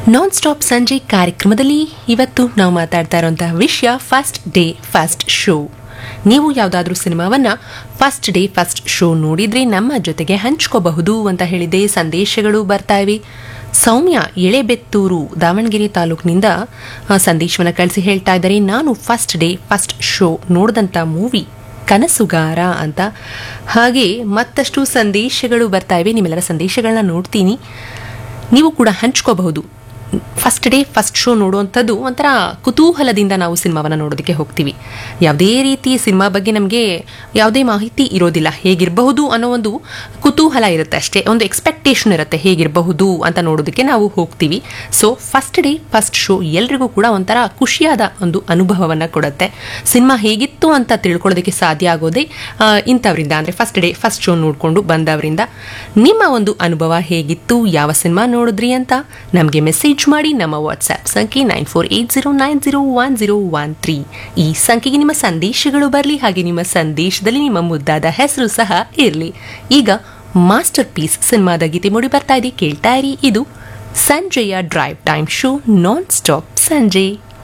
ನಾನ್ stop ಸಂಜೆ ಕಾರ್ಯಕ್ರಮದಲ್ಲಿ ಇವತ್ತು ನಾವು ಮಾತಾಡ್ತಾ ಇರುವಂತಹ ವಿಷಯ ಫಸ್ಟ್ ಡೇ ಫಸ್ಟ್ ಶೋ ನೀವು ಯಾವುದಾದ್ರೂ ಸಿನಿಮಾವನ್ನ ಫಸ್ಟ್ ಡೇ ಫಸ್ಟ್ ಶೋ ನೋಡಿದ್ರೆ ನಮ್ಮ ಜೊತೆಗೆ ಹಂಚ್ಕೋಬಹುದು ಅಂತ ಹೇಳಿದೆ ಸಂದೇಶಗಳು ಬರ್ತಾ ಇವೆ ಸೌಮ್ಯ ಎಳೆಬೆತ್ತೂರು ದಾವಣಗೆರೆ ತಾಲೂಕಿನಿಂದ ಸಂದೇಶವನ್ನು ಕಳಿಸಿ ಹೇಳ್ತಾ ಇದ್ದಾರೆ ನಾನು ಫಸ್ಟ್ ಡೇ ಫಸ್ಟ್ ಶೋ ನೋಡಿದಂಥ ಮೂವಿ ಕನಸುಗಾರ ಅಂತ ಹಾಗೆ ಮತ್ತಷ್ಟು ಸಂದೇಶಗಳು ಬರ್ತಾ ಇವೆ ನಿಮ್ಮೆಲ್ಲರ ಸಂದೇಶಗಳನ್ನ ನೋಡ್ತೀನಿ ನೀವು ಕೂಡ ಹಂಚ್ಕೋಬಹುದು ಫಸ್ಟ್ ಡೇ ಫಸ್ಟ್ ಶೋ ನೋಡುವಂಥದ್ದು ಒಂಥರ ಕುತೂಹಲದಿಂದ ನಾವು ಸಿನಿಮಾವನ್ನು ನೋಡೋದಕ್ಕೆ ಹೋಗ್ತೀವಿ ಯಾವುದೇ ರೀತಿ ಸಿನಿಮಾ ಬಗ್ಗೆ ನಮಗೆ ಯಾವುದೇ ಮಾಹಿತಿ ಇರೋದಿಲ್ಲ ಹೇಗಿರಬಹುದು ಅನ್ನೋ ಒಂದು ಕುತೂಹಲ ಇರುತ್ತೆ ಅಷ್ಟೇ ಒಂದು ಎಕ್ಸ್ಪೆಕ್ಟೇಷನ್ ಇರುತ್ತೆ ಹೇಗಿರಬಹುದು ಅಂತ ನೋಡೋದಕ್ಕೆ ನಾವು ಹೋಗ್ತೀವಿ so first day first show ಎಲ್ರಿಗೂ ಕೂಡ ಒಂಥರ ಖುಷಿಯಾದ ಒಂದು ಅನುಭವವನ್ನು ಕೊಡುತ್ತೆ ಸಿನಿಮಾ ಹೇಗಿತ್ತು ಅಂತ ತಿಳ್ಕೊಳ್ಳೋದಕ್ಕೆ ಸಾಧ್ಯ ಆಗೋದೇ ಆ, ಇಂಥವರಿಂದ ಅಂದರೆ ಫಸ್ಟ್ ಡೇ ಫಸ್ಟ್ ಶೋ ನೋಡಿಕೊಂಡು ಬಂದವರಿಂದ ನಿಮ್ಮ ಒಂದು ಅನುಭವ ಹೇಗಿತ್ತು ಯಾವ ಸಿನಿಮಾ ನೋಡಿದ್ರಿ ಅಂತ ನಮಗೆ ಮೆಸೇಜ್ ಮಾಡಿ ನಮ್ಮ ವಾಟ್ಸ್ಆ್ಯಪ್ ಸಂಖ್ಯೆ nine four eight zero nine zero one zero one three ಈ ಸಂಖ್ಯೆಗೆ ನಿಮ್ಮ ಸಂದೇಶಗಳು ಬರಲಿ ಹಾಗೆ ನಿಮ್ಮ ಸಂದೇಶದಲ್ಲಿ ನಿಮ್ಮ ಮುದ್ದಾದ ಹೆಸರು ಸಹ ಇರಲಿ ಈಗ ಮಾಸ್ಟರ್ ಪೀಸ್ ಸಿನಿಮಾದ ಗೀತೆ ಮೂಡಿ ಬರ್ತಾ ಇದೆ ಕೇಳ್ತಾ ಇರಿ ಇದು ಸಂಜೆಯ drive time show non stop ಸಂಜೆ